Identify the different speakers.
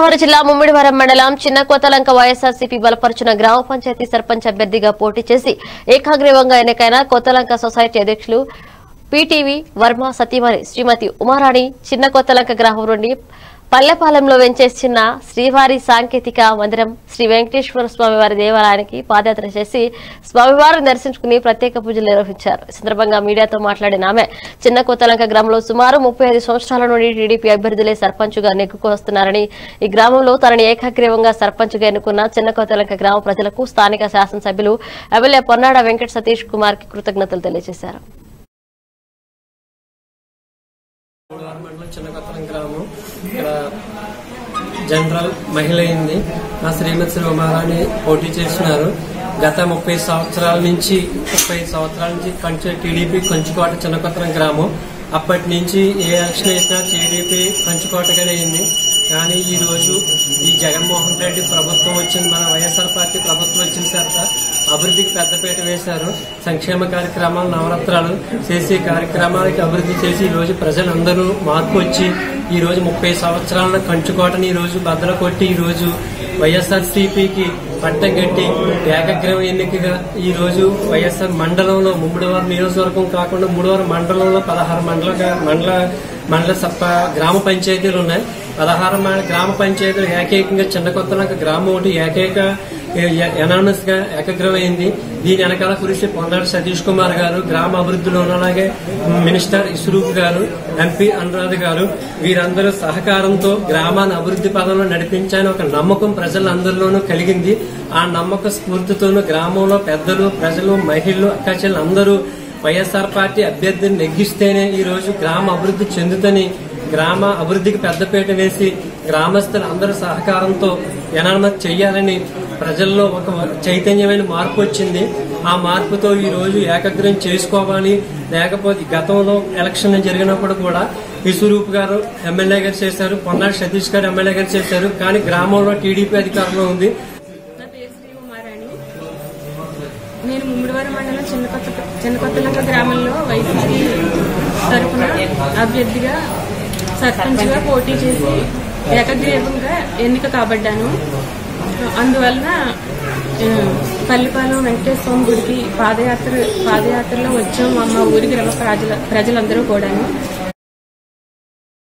Speaker 1: గోదావరి జిల్లా ముమ్మిడివరం మండలం చిన్న కోతలంక వైఎస్ఆర్సీపీ బలపరుచిన గ్రామ పంచాయతీ సర్పంచ్ అభ్యర్థిగా పోటీ చేసి ఏకాగ్రీవంగా ఎన్నికైన కోతలంక సొసైటీ అధ్యక్షులు పీటీవీ వర్మ సతీమణి శ్రీమతి ఉమారాణి చిన్న కొత్తలంక గ్రామం నుండి పల్లెపాలెంలో వెంచేసిన శ్రీవారి సాంకేతిక మందిరం శ్రీ వెంకటేశ్వర స్వామి వారి దేవాలయానికి పాదయాత్ర చేసి స్వామివారిని దర్శించుకుని ప్రత్యేక పూజలు నిర్వహించారు ఈ సందర్భంగా మీడియాతో మాట్లాడిన ఆమె చిన్న కొత్తలంక గ్రామంలో సుమారు ముప్పై ఐదు సంవత్సరాల నుండి టీడీపీ అభ్యర్థులే సర్పంచ్గా నెగ్గుకు వస్తున్నారని ఈ గ్రామంలో తనని ఏకాగ్రీవంగా సర్పంచ్గా ఎన్నుకున్న చిన్న కొత్తలంక గ్రామ ప్రజలకు స్థానిక శాసనసభ్యులు ఎమ్మెల్యే పొన్నాడ వెంకట సతీష్ కుమార్ కి కృతజ్ఞతలు తెలియజేశారు
Speaker 2: మూడవారి మండలం చిన్నకొత్తలం గ్రామం ఇక్కడ జనరల్ మహిళ అయింది మా శ్రీమతి శ్రీ ఉమారాణి పోటీ చేస్తున్నారు గత ముప్పై సంవత్సరాల నుంచి ముప్పై సంవత్సరాల నుంచి కంచు టీడీపీ కంచుకోట చిన్నకొత్తలం గ్రామం అప్పటి నుంచి ఏ ఎలక్షన్ వేసినా టీడీపీ కంచుకోటగానే అయింది కానీ ఈ రోజు ఈ జగన్మోహన్ రెడ్డి ప్రభుత్వం వచ్చింది మన వైఎస్ఆర్ పార్టీ ప్రభుత్వం వచ్చిన తర్వాత అభివృద్ధికి పెద్దపీట వేశారు సంక్షేమ కార్యక్రమాలు నవరత్నాలు చేసే కార్యక్రమాలకి అభివృద్ధి చేసి ఈ రోజు ప్రజలందరూ మార్పు వచ్చి ఈ రోజు ముప్పై సంవత్సరాల కంచుకోటని ఈ రోజు బద్దలు కొట్టి ఈ రోజు వైఎస్ఆర్ సిపికి పట్టం కట్టి ఏకగ్రహం ఎన్నికగా ఈ రోజు వైఎస్ఆర్ మండలంలో ముమ్మడివారం నియోజకవర్గం కాకుండా మూడవారం మండలంలో పదహారు మండల మండల మండల సప్ప గ్రామ పంచాయతీలు ఉన్నాయి పదహారు మండల గ్రామ పంచాయతీలు ఏకైకంగా చిన్న కొత్తలంక గ్రామం ఒకటి ఏకైక ఎనానమస్ గా ఏకగ్రహం అయింది దీని వెనకాల కృషి పొన్నాడు సతీష్ కుమార్ గారు గ్రామ అభివృద్ధిలో అలాగే మినిస్టర్ ఇస్రూప్ గారు ఎంపీ అనురాధ గారు వీరందరూ సహకారంతో గ్రామాన్ని అభివృద్ధి పదంలో నడిపించాలని ఒక నమ్మకం ప్రజలందరిలోనూ కలిగింది ఆ నమ్మక స్ఫూర్తితోనూ గ్రామంలో పెద్దలు ప్రజలు మహిళలు అక్కచెల్లు అందరూ వైఎస్ఆర్ పార్టీ అభ్యర్థిని నెగ్గిస్తేనే ఈ రోజు గ్రామ అభివృద్ధి చెందుతని గ్రామ అభివృద్ధికి పెద్దపీట వేసి గ్రామస్తులు అందరూ సహకారంతో ఎనామతి చెయ్యాలని ప్రజల్లో ఒక చైతన్యమైన మార్పు వచ్చింది ఆ మార్పుతో ఈ రోజు ఏకగ్రం చేసుకోవాలి లేకపోతే గతంలో ఎలక్షన్ జరిగినప్పుడు కూడా విశ్వరూప్ గారు ఎమ్మెల్యే గారు చేశారు పొన్నాడు సతీష్ గారు ఎమ్మెల్యే గారు చేశారు కానీ గ్రామంలో టీడీపీ అధికారంలో ఉంది
Speaker 3: నా పేరు శ్రీ ఉమారాణి నేను ముమ్మిడివారం మండలం చిన్న కొత్త చిన్న కొత్తలంక గ్రామంలో వైసీపీ తరఫున అభ్యర్థిగా సర్పంచ్గా పోటీ చేసి ఏకగ్రీవంగా ఎన్నిక కాబడ్డాను అందువలన ఆ, పల్లిపాలెం వెంకటేశ్వర స్వామి గుడికి పాదయాత్ర పాదయాత్రలో వచ్చాం మా ఊరి గ్రామ ప్రజల ప్రజలందరూ కూడాను